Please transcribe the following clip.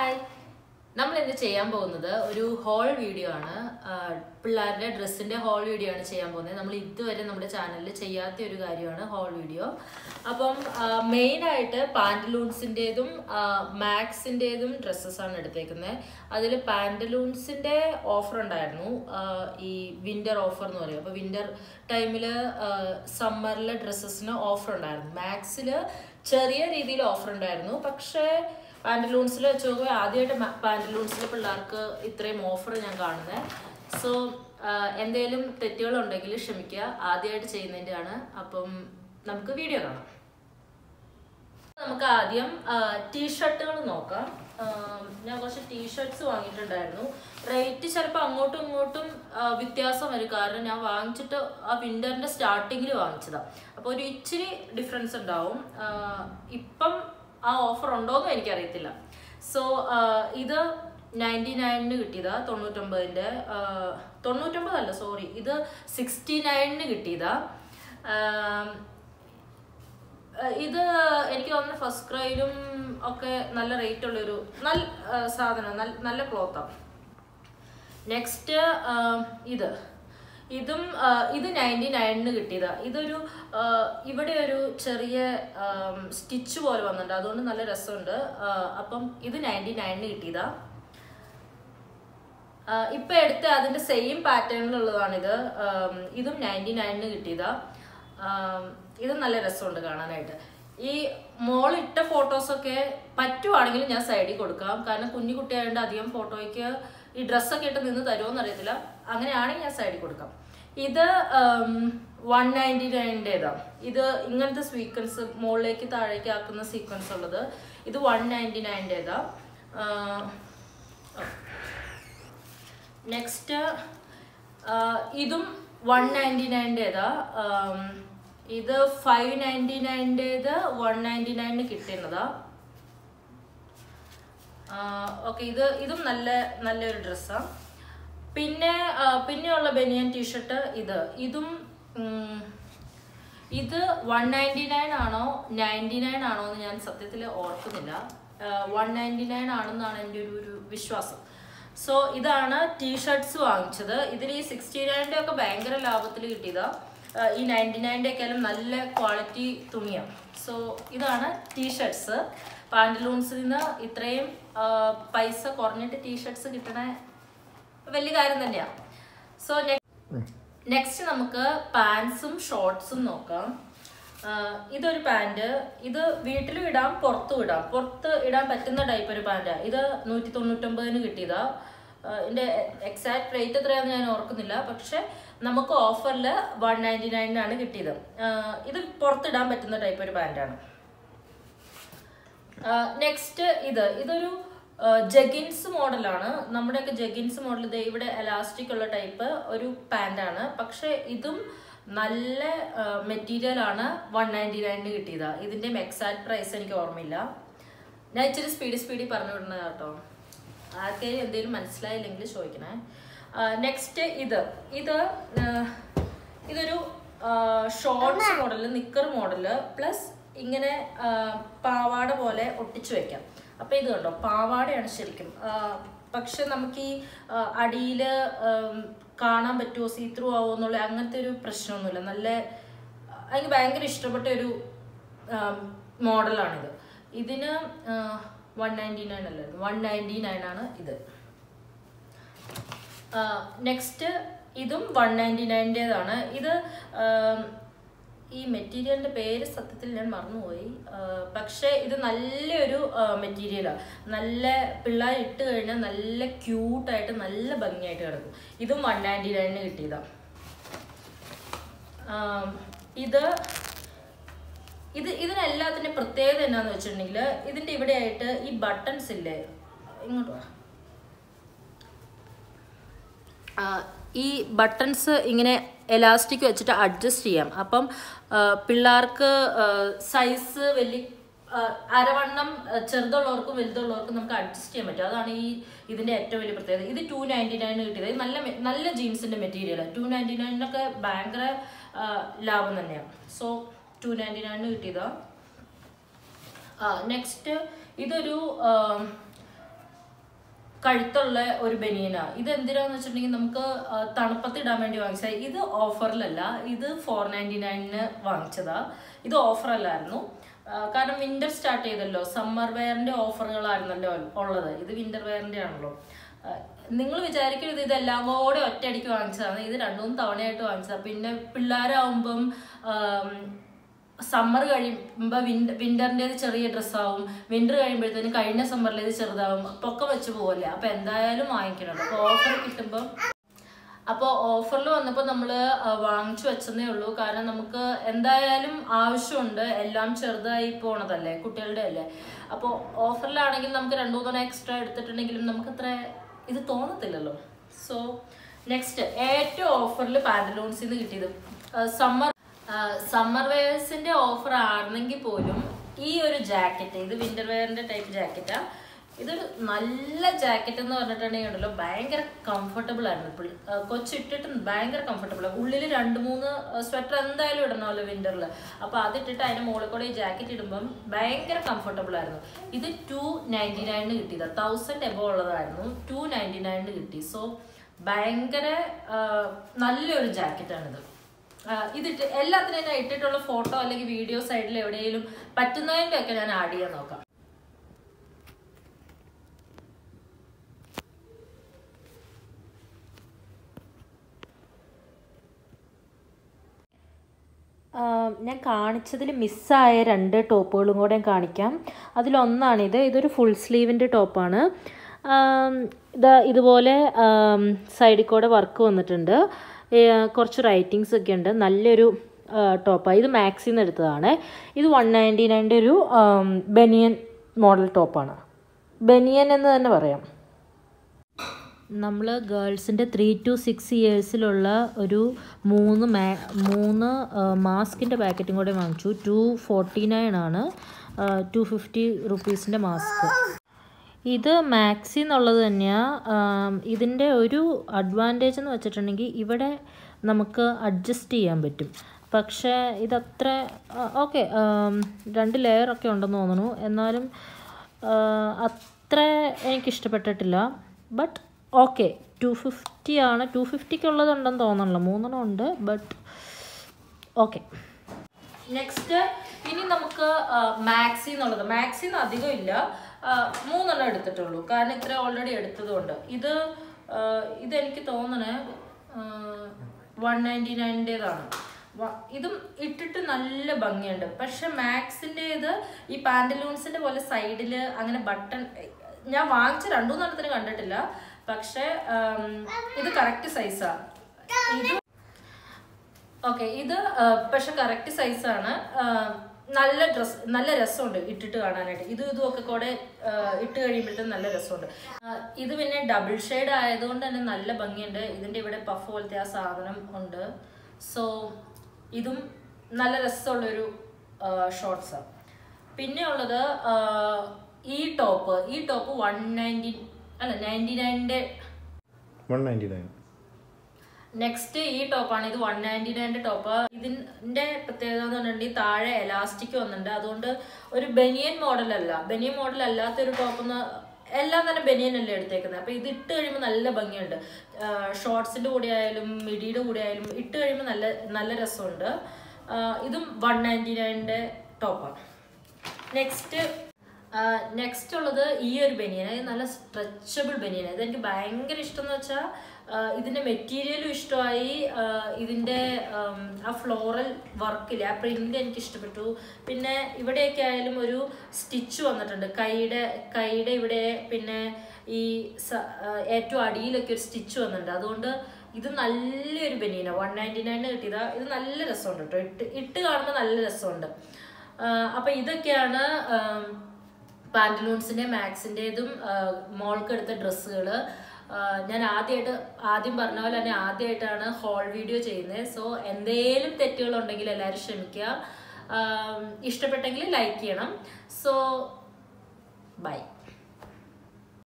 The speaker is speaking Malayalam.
ഹായ് നമ്മൾ ഇന്ന് ചെയ്യാൻ പോകുന്നത് ഒരു ഹോൾ വീഡിയോ ആണ് ആ, പിള്ളേരുടെ ഡ്രസ്സിന്റെ ഹോൾ വീഡിയോ ആണ് ചെയ്യാൻ പോകുന്നത് നമ്മൾ ഇതുവരെ നമ്മുടെ ചാനലിൽ ചെയ്യാത്ത ഒരു കാര്യമാണ് ഹോൾ വീഡിയോ അപ്പം മെയിൻ ആയിട്ട് പാൻറ്റലൂൺസിൻ്റെതും മാക്സിൻ്റെതും ഡ്രസ്സസ് ആണ് എടുത്തേക്കുന്നത് അതിൽ പാൻറ്റലൂൺസിൻ്റെ ഓഫർ ഉണ്ടായിരുന്നു ആ, ഈ വിന്റർ ഓഫർ എന്ന് പറയും അപ്പോൾ വിന്റർ ടൈമിൽ സമ്മറിലെ ഡ്രസ്സസിന് ഓഫർ ഉണ്ടായിരുന്നു മാക്സിൽ ചെറിയ രീതിയിൽ ഓഫർ ഉണ്ടായിരുന്നു പക്ഷേ പാൻറ്റലൂൺസിൽ വെച്ച് നോക്കുമ്പോൾ ആദ്യമായിട്ട് പാൻറ്റലൂൺസിൽ പിള്ളേർക്ക് ഇത്രയും ഓഫർ ഞാൻ കാണുന്നത് സോ എന്തെങ്കിലും തെറ്റുകളുണ്ടെങ്കിൽ ക്ഷമിക്കുക ആദ്യമായിട്ട് ചെയ്യുന്നതിൻ്റെയാണ് അപ്പം നമുക്ക് വീഡിയോ കാണാം നമുക്ക് ആദ്യം ടീഷർട്ടുകൾ നോക്കാം ആ, ഞാൻ കുറച്ച് ടീഷർട്ട്സ് വാങ്ങിയിട്ടുണ്ടായിരുന്നു റേറ്റ് ചിലപ്പോൾ അങ്ങോട്ടും ഇങ്ങോട്ടും ആ, വ്യത്യാസം വരും കാരണം ഞാൻ വാങ്ങിച്ചിട്ട് ആ വിന്ററിന്റെ സ്റ്റാർട്ടിങ്ങിൽ വാങ്ങിച്ചതാണ് അപ്പോൾ ഒരു ഇച്ചിരി ഡിഫറൻസ് ഉണ്ടാവും ആ, ഇപ്പം ആ ഓഫർ ഉണ്ടോയെന്നും എനിക്കറിയത്തില്ല സോ ഇത് നയൻറ്റി നയനിന് കിട്ടിയതാ തൊണ്ണൂറ്റൊമ്പതിൻ്റെ തൊണ്ണൂറ്റൊമ്പതല്ല സോറി ഇത് സിക്സ്റ്റി നയനിന് കിട്ടിയതാ ആം, ഏഹ് ഇത് എനിക്ക് തോന്നുന്നു ഫസ്റ്റ് ക്രൈയിലും ഒക്കെ നല്ല റേറ്റ് ഉള്ളൊരു നല്ല ഏഹ് സാധനം നല്ല നല്ല ക്ലോത്താണ് നെക്സ്റ്റ് ഇത് ഇതും ആഹ് ഇത് നയൻറ്റി നയനിന് കിട്ടിയതാ ഇതൊരു ആഹ് ഇവിടെ ഒരു ചെറിയ സ്റ്റിച്ച് പോലെ വന്നിട്ടുണ്ട് അതുകൊണ്ട് നല്ല രസമുണ്ട് ആഹ് അപ്പം ഇത് നയൻറ്റി നയനിന് കിട്ടിയതാ ആഹ് ഇപ്പൊ എടുത്ത അതിന്റെ സെയിം പാറ്റേണിലുള്ളതാണിത് ആം, ഇതും നയൻറ്റി നയനിന് കിട്ടിയതാ ആം, ഇത് നല്ല രസമുണ്ട് കാണാനായിട്ട് ഈ മോൾ ഇട്ട ഫോട്ടോസൊക്കെ പറ്റുവാണെങ്കിൽ ഞാൻ സൈഡിൽ കൊടുക്കാം കാരണം കുഞ്ഞു കുട്ടിയായതുകൊണ്ട് അധികം ഫോട്ടോയ്ക്ക് ഈ ഡ്രസ്സൊക്കെ ഇട്ട് നിന്ന് തരുമോന്ന് അറിയത്തില്ല അങ്ങനെയാണെങ്കിൽ ഞാൻ സൈഡിൽ കൊടുക്കാം ഇത് വൺ നയൻറ്റി നയൻ്റെതാണ് ഇത് ഇങ്ങനത്തെ സീക്വൻസ് മുകളിലേക്ക് താഴേക്ക് ആക്കുന്ന സീക്വൻസ് ഉള്ളത് ഇത് വൺ നയൻറ്റി നയൻ്റെതാണ് നെക്സ്റ്റ് ഇതും വൺ നയൻറ്റി നയൻ്റെതാ ഇത് ഫൈവ് നയൻറ്റി നയൻ്റേത് വൺ നയൻറ്റി നയനിന് കിട്ടുന്നതാ ഓക്കെ ഇത് ഇതും നല്ല നല്ലൊരു ഡ്രസ്സാണ് പിന്നെ ആ, പിന്നെയുള്ള ബനിയൻ ടീഷർട്ട് ഇത് ഇതും ഉം, ഇത് വൺ നയൻറ്റി നയൻ ആണോ നയൻറ്റി നയൻ ആണോ എന്ന് ഞാൻ സത്യത്തിൽ ഓർക്കുന്നില്ല വൺ നയൻറ്റി നയൻ ആണെന്നാണ് എൻ്റെ ഒരു ഒരു വിശ്വാസം സോ ഇതാണ് ടീഷർട്ട്സ് വാങ്ങിച്ചത് ഇതിൽ ഈ സിക്സ്റ്റി നയൻ്റെ ഒക്കെ ഭയങ്കര ലാഭത്തിൽ കിട്ടിയതാ ആ, ഈ നയൻറ്റി നയൻ്റെ ഒക്കെയാലും നല്ല ക്വാളിറ്റി തുണിയാണ് സോ ഇതാണ് ടീഷർട്ട്സ് പാൻറ്റലൂൺസിൽ നിന്ന് ഇത്രയും ആ, പൈസ കുറഞ്ഞിട്ട് ടീഷർട്ട്സ് കിട്ടണ വലിയ കാര്യം തന്നെയാണ് സോ നെക്സ്റ്റ് നമുക്ക് പാൻസും ഷോർട്സും നോക്കാം ആഹ് ഇതൊരു പാൻറ് ഇത് വീട്ടിലും ഇടാം പുറത്തും ഇടാം പുറത്ത് ഇടാൻ പറ്റുന്ന ടൈപ്പ് ഒരു പാൻറ്റാണ് ഇത് നൂറ്റി തൊണ്ണൂറ്റൊമ്പതിന് കിട്ടിയതാ ആഹ് ഇതിന്റെ എക്സാക്ട് റേറ്റ് എത്രയാണെന്ന് ഞാൻ ഓർക്കുന്നില്ല പക്ഷെ നമുക്ക് ഓഫറിൽ വൺ നയൻറ്റി നയനിനാണ് കിട്ടിയത് ആഹ് ഇത് പുറത്തിടാൻ പറ്റുന്ന ടൈപ്പ് ഒരു പാൻറ്റാണ് നെക്സ്റ്റ് ഇത് ഇതൊരു ജഗിൻസ് മോഡലാണ് നമ്മുടെയൊക്കെ ജഗിൻസ് മോഡൽ ഇത് ഇവിടെ എലാസ്റ്റിക് ഉള്ള ടൈപ്പ് ഒരു പാൻ്റാണ് പക്ഷെ ഇതും നല്ല മെറ്റീരിയൽ ആണ് വൺ നയൻറ്റി നയനിന് കിട്ടിയതാ ഇതിന്റെ എക്സാക്ട് പ്രൈസ് എനിക്ക് ഓർമ്മയില്ല ഞാൻ ഇച്ചിരി സ്പീഡ് സ്പീഡിൽ പറഞ്ഞു വിടുന്നത് കേട്ടോ ആർക്കെങ്കിലും എന്തെങ്കിലും മനസ്സിലായില്ലെങ്കിൽ ചോദിക്കണേ നെക്സ്റ്റ് ഇത് ഇത് ആ, ഇതൊരു ഷോർട്സ് മോഡൽ നിക്കർ മോഡല് പ്ലസ് ഇങ്ങനെ ആ, പാവാട പോലെ ഒട്ടിച്ചു വെക്കാം അപ്പൊ ഇത് കണ്ടോ പാവാടയാണ് ശരിക്കും ആ, പക്ഷെ നമുക്ക് ഈ അടിയിൽ കാണാൻ പറ്റുമോ സീ ത്രൂ ആവോ എന്നുള്ള അങ്ങനത്തെ ഒരു പ്രശ്നമൊന്നുമില്ല നല്ല എനിക്ക് ഭയങ്കര ഇഷ്ടപ്പെട്ട ഒരു മോഡലാണിത് ഇതിന് വൺ നയൻറ്റി നയൻ അല്ലായിരുന്നു വൺ നയൻറ്റി നയൻ ആണ് ഇത് നെക്സ്റ്റ് ഇതും വൺ നയൻറ്റി നയൻ്റേതാണ് ഇത് ആം, ഈ മെറ്റീരിയലിന്റെ പേര് സത്യത്തിൽ ഞാൻ മറന്നുപോയി ആ, പക്ഷേ ഇത് നല്ലൊരു മെറ്റീരിയലാണ് നല്ല പിള്ളേർ ഇട്ട് കഴിഞ്ഞാൽ നല്ല ക്യൂട്ടായിട്ട് നല്ല ഭംഗിയായിട്ട് കിടക്കും ഇതും വൺ നയൻറ്റി നയനിന് കിട്ടിയതാണ് ആം, ഇത് ഇത് ഇതിനെല്ലാത്തിൻ്റെ പ്രത്യേകത എന്നാന്ന് വെച്ചിട്ടുണ്ടെങ്കിൽ ഇതിൻ്റെ ഇവിടെയായിട്ട് ഈ ബട്ടൺസ് ഇല്ലേ ഇങ്ങോട്ട് വാ ആ, ഈ ബട്ടൺസ് ഇങ്ങനെ എലാസ്റ്റിക് വെച്ചിട്ട് അഡ്ജസ്റ്റ് ചെയ്യാം അപ്പം ആ, പിള്ളേർക്ക് സൈസ് വലിയ ആ, അരവണ്ണം ആ, ചെറുതുള്ളവർക്കും വലുതുള്ളവർക്കും നമുക്ക് അഡ്ജസ്റ്റ് ചെയ്യാൻ പറ്റും അതാണ് ഈ ഇതിന്റെ ഏറ്റവും വലിയ പ്രത്യേകത ഇത് ടു നയൻറ്റി നയൻ കിട്ടിയത് ഇത് നല്ല മെ- നല്ല ജീൻസിന്റെ മെറ്റീരിയലാണ് ടു നയൻറ്റി നയനിനൊക്കെ ഭയങ്കര ആ, ലാഭം തന്നെയാണ് സോ ടു നയൻറ്റി നയനിന് കിട്ടിയതാ നെക്സ്റ്റ് ഇതൊരു കഴുത്തുള്ള ഒരു ബനിയനാണ് ഇത് എന്തിനാന്ന് വെച്ചിട്ടുണ്ടെങ്കിൽ നമുക്ക് ആ, തണുപ്പത്ത് ഇടാൻ വേണ്ടി വാങ്ങിച്ചത് ഇത് ഓഫറിലല്ല ഇത് ഫോർ നയൻറ്റി നയനിന് വാങ്ങിച്ചതാ ഇത് ഓഫറല്ലായിരുന്നു ആ, കാരണം വിന്റർ സ്റ്റാർട്ട് ചെയ്തല്ലോ സമ്മർ വെയറിന്റെ ഓഫറുകളായിരുന്നല്ലോ ഉള്ളത് ഇത് വിന്റർ വെയറിന്റെ ആണല്ലോ നിങ്ങൾ വിചാരിക്കരുത് ഇതെല്ലാം കൂടെ ഒറ്റയടിക്ക് വാങ്ങിച്ചതാണ് ഇത് രണ്ടു മൂന്ന് തവണയായിട്ട് വാങ്ങിച്ചതാണ് പിന്നെ പിള്ളേരാവുമ്പം സമ്മർ കഴിയുമ്പോൾ വിന്റർ വിന്ററിൻ്റെത് ചെറിയ ഡ്രസ്സാവും വിന്റർ കഴിയുമ്പോഴത്തേനും കഴിഞ്ഞ സമ്മറിലേത് ചെറുതാവും പൊക്കം വെച്ച് പോവല്ലേ അപ്പം എന്തായാലും വാങ്ങിക്കണം അപ്പോൾ ഓഫർ കിട്ടുമ്പം അപ്പോൾ ഓഫറിൽ വന്നപ്പോൾ നമ്മൾ വാങ്ങിച്ചു വെച്ചതേ ഉള്ളൂ കാരണം നമുക്ക് എന്തായാലും ആവശ്യമുണ്ട് എല്ലാം ചെറുതായി പോണതല്ലേ കുട്ടികളുടെ അല്ലേ അപ്പോൾ ഓഫറിലാണെങ്കിൽ നമുക്ക് രണ്ടു മൂന്നെണ്ണം എക്സ്ട്രാ എടുത്തിട്ടുണ്ടെങ്കിലും നമുക്ക് അത്ര ഇത് തോന്നത്തില്ലല്ലോ സോ നെക്സ്റ്റ് ഏറ്റവും ഓഫറിൽ പാൻറ്റലൂൺസിൽ നിന്ന് കിട്ടിയത് സമ്മർ സമ്മർ വെയർസിന്റെ ഓഫർ ആണെങ്കിൽ പോലും ഈ ഒരു ജാക്കറ്റ് ഇത് വിന്റർ വെയറിന്റെ ടൈപ്പ് ജാക്കറ്റാ ഇതൊരു നല്ല ജാക്കറ്റ് എന്ന് പറഞ്ഞിട്ടുണ്ടെങ്കിൽ ഉണ്ടല്ലോ ഭയങ്കര കംഫർട്ടബിൾ ആയിരുന്നു പുള്ളി ആ, കൊച്ചിട്ടിട്ട് ഭയങ്കര കംഫർട്ടബിൾ ഉള്ളിൽ രണ്ട് മൂന്ന് സ്വെറ്റർ എന്തായാലും ഇടണമല്ലോ വിന്ററിൽ അപ്പോൾ അതിട്ടിട്ട് അതിന്റെ മുകളിൽ കൂടെ ഈ ജാക്കറ്റ് ഇടുമ്പം ഭയങ്കര കംഫർട്ടബിൾ ആയിരുന്നു ഇത് ടു നയൻറ്റി നയനിന് കിട്ടിയത് തൗസൻഡ് എബോ ഉള്ളതായിരുന്നു ടു നയൻറ്റി നയനിന് കിട്ടി സോ ഭയങ്കര ആ, നല്ലൊരു ജാക്കറ്റാണിത് ഇതിട്ട് എല്ലാത്തിനും ഞാൻ ഇട്ടിട്ടുള്ള ഫോട്ടോ അല്ലെങ്കിൽ വീഡിയോ സൈഡിൽ എവിടെയെങ്കിലും പറ്റുന്നതിൻ്റെ ഒക്കെ ഞാൻ ആഡ് ചെയ്യാൻ നോക്കാം ആം, ഞാൻ കാണിച്ചതിൽ മിസ്സായ രണ്ട് ടോപ്പുകളും കൂടെ ഞാൻ കാണിക്കാം അതിലൊന്നാണിത് ഇതൊരു ഫുൾ സ്ലീവിൻ്റെ ടോപ്പാണ് ആം, ഇത് ഇതുപോലെ സൈഡിൽ കൂടെ വർക്ക് വന്നിട്ടുണ്ട് ഏ, കുറച്ച് റൈറ്റിങ്സ് ഒക്കെ ഉണ്ട് നല്ലൊരു ടോപ്പാണ് ഇത് മാക്സിൽ നിന്ന് എടുത്തതാണ് ഇത് വൺ നയൻറ്റി നയൻ്റെ ഒരു ആം, ബനിയൻ മോഡൽ ടോപ്പാണ് ബനിയൻ എന്ന് തന്നെ പറയാം നമ്മൾ ഗേൾസിൻ്റെ ത്രീ ടു സിക്സ് ഇയേഴ്സിലുള്ള ഒരു മൂന്ന് മാ മൂന്ന് മാസ്കിൻ്റെ പാക്കറ്റും കൂടെ വാങ്ങിച്ചു ടു ഫോർട്ടി നയൻ ആണ് ടു ഫിഫ്റ്റി റുപ്പീസിൻ്റെ മാസ്ക് ഇത് മാക്സി എന്നുള്ളത് തന്നെയാണ് ഇതിൻ്റെ ഒരു അഡ്വാൻറ്റേജ് എന്ന് വെച്ചിട്ടുണ്ടെങ്കിൽ ഇവിടെ നമുക്ക് അഡ്ജസ്റ്റ് ചെയ്യാൻ പറ്റും പക്ഷേ ഇതത്ര ഓക്കെ രണ്ട് ലെയർ ഒക്കെ ഉണ്ടെന്ന് തോന്നുന്നു എന്നാലും ആ, അത്ര എനിക്കിഷ്ടപ്പെട്ടിട്ടില്ല ബട്ട് ഓക്കെ ടു ഫിഫ്റ്റി ആണ് ടു ഫിഫ്റ്റിക്ക് ഉള്ളതുണ്ടെന്ന് തോന്നണല്ലോ മൂന്നെണ്ണം ഉണ്ട് ബട്ട് ഓക്കെ നെക്സ്റ്റ് ഇനി നമുക്ക് മാക്സി എന്നുള്ളത് മാക്സി അധികം ഇല്ല ആ, മൂന്നെണ്ണം എടുത്തിട്ടുള്ളൂ കാരണം ഇത്ര ഓൾറെഡി എടുത്തതുകൊണ്ട് ഇത് ആ, ഇതെനിക്ക് തോന്നണേ വൺ നയൻറ്റി നയൻറ്റേതാണ് ഇതും ഇട്ടിട്ട് നല്ല ഭംഗിയുണ്ട് പക്ഷെ മാക്സിൻ്റെ ഇത് ഈ പാൻറ്റലൂൺസിന്റെ പോലെ സൈഡിൽ അങ്ങനെ ബട്ടൺ ഞാൻ വാങ്ങിച്ച രണ്ടു മൂന്നെണ്ണത്തിന് കണ്ടിട്ടില്ല പക്ഷെ ആം, ഇത് കറക്റ്റ് സൈസാണ് ഇത് ഓക്കെ ഇത് ആ, പക്ഷെ കറക്റ്റ് സൈസാണ് നല്ല ഡ്രസ് നല്ല രസമുണ്ട് ഇട്ടിട്ട് കാണാനായിട്ട് ഇതും ഇതും ഒക്കെ കൂടെ ആ, ഇട്ട് കഴിയുമ്പോഴത്തേക്കും നല്ല രസമുണ്ട് ആ, ഇത് പിന്നെ ഡബിൾ ഷെയ്ഡ് ആയതുകൊണ്ട് തന്നെ നല്ല ഭംഗിയുണ്ട് ഇതിന്റെ ഇവിടെ പഫ് പോലത്തെ ആ സാധനം ഉണ്ട് സോ ഇതും നല്ല രസമുള്ളൊരു ഷോർട്സാണ് പിന്നെ ഉള്ളത് ആ, ഈ ടോപ്പ് ഈ ടോപ്പ് വൺ നയൻറ്റി അല്ല നയൻറ്റി നയൻ്റെ വൺ നയൻറ്റി നയൻ നെക്സ്റ്റ് ഈ ടോപ്പാണ് ഇത് വൺ നയൻറ്റി നയൻ്റെ ടോപ്പ് ഇതിന്റെ പ്രത്യേകത എന്ന് പറഞ്ഞിട്ടുണ്ടെങ്കിൽ താഴെ എലാസ്റ്റിക് വന്നിട്ടുണ്ട് അതുകൊണ്ട് ഒരു ബനിയൻ മോഡൽ അല്ല ബനിയൻ മോഡൽ അല്ലാത്തൊരു ടോപ്പ് എന്ന് എല്ലാം തന്നെ ബനിയൻ അല്ലേ എടുത്തേക്കുന്നത് അപ്പൊ ഇത് ഇട്ട് കഴിയുമ്പോൾ നല്ല ഭംഗിയുണ്ട് ഷോർട്സിന്റെ കൂടെ ആയാലും മിഡിയുടെ കൂടെ ആയാലും ഇട്ട് കഴിയുമ്പോൾ നല്ല നല്ല രസമുണ്ട് ആ, ഇതും വൺ നയൻറ്റി നയൻ്റെ ടോപ്പാണ് നെക്സ്റ്റ് നെക്സ്റ്റ് ഉള്ളത് ഈ ഒരു ബനിയൻ അത് നല്ല സ്ട്രെച്ചബിൾ ബനിയൻ ഇത് എനിക്ക് ഭയങ്കര ഇഷ്ടം എന്ന് വെച്ചാൽ ഇതിന്റെ മെറ്റീരിയലും ഇഷ്ടമായി ആ, ഇതിന്റെ ആം, ആ ഫ്ലോറൽ വർക്കില്ല ആ പ്രിന്റ് എനിക്ക് ഇഷ്ടപ്പെട്ടു പിന്നെ ഇവിടെയൊക്കെ ആയാലും ഒരു സ്റ്റിച്ച് വന്നിട്ടുണ്ട് കൈയുടെ കൈയുടെ ഇവിടെ പിന്നെ ഈ സ- ആ, ഏറ്റവും അടിയിലൊക്കെ ഒരു സ്റ്റിച്ച് വന്നിട്ടുണ്ട് അതുകൊണ്ട് ഇത് നല്ലൊരു ബനിയനാണ് വൺ നയൻറ്റി നയന് കിട്ടിയതാ ഇത് നല്ല രസമുണ്ട് കേട്ടോ ഇട്ട് ഇട്ട് കാണുമ്പോൾ നല്ല രസമുണ്ട് ആഹ് അപ്പൊ ഇതൊക്കെയാണ് പാൻറ്റലൂൺസിന്റെ മാക്സിൻ്റെതും മോൾക്ക് എടുത്ത ഡ്രസ്സുകൾ ഞാൻ ആദ്യമായിട്ട് ആദ്യം പറഞ്ഞ പോലെ തന്നെ ആദ്യമായിട്ടാണ് ഹോൾ വീഡിയോ ചെയ്യുന്നത് സോ എന്തേലും തെറ്റുകളുണ്ടെങ്കിൽ എല്ലാവരും ക്ഷമിക്കുക ആഹ് ഇഷ്ടപ്പെട്ടെങ്കിൽ ലൈക്ക് ചെയ്യണം സോ ബൈ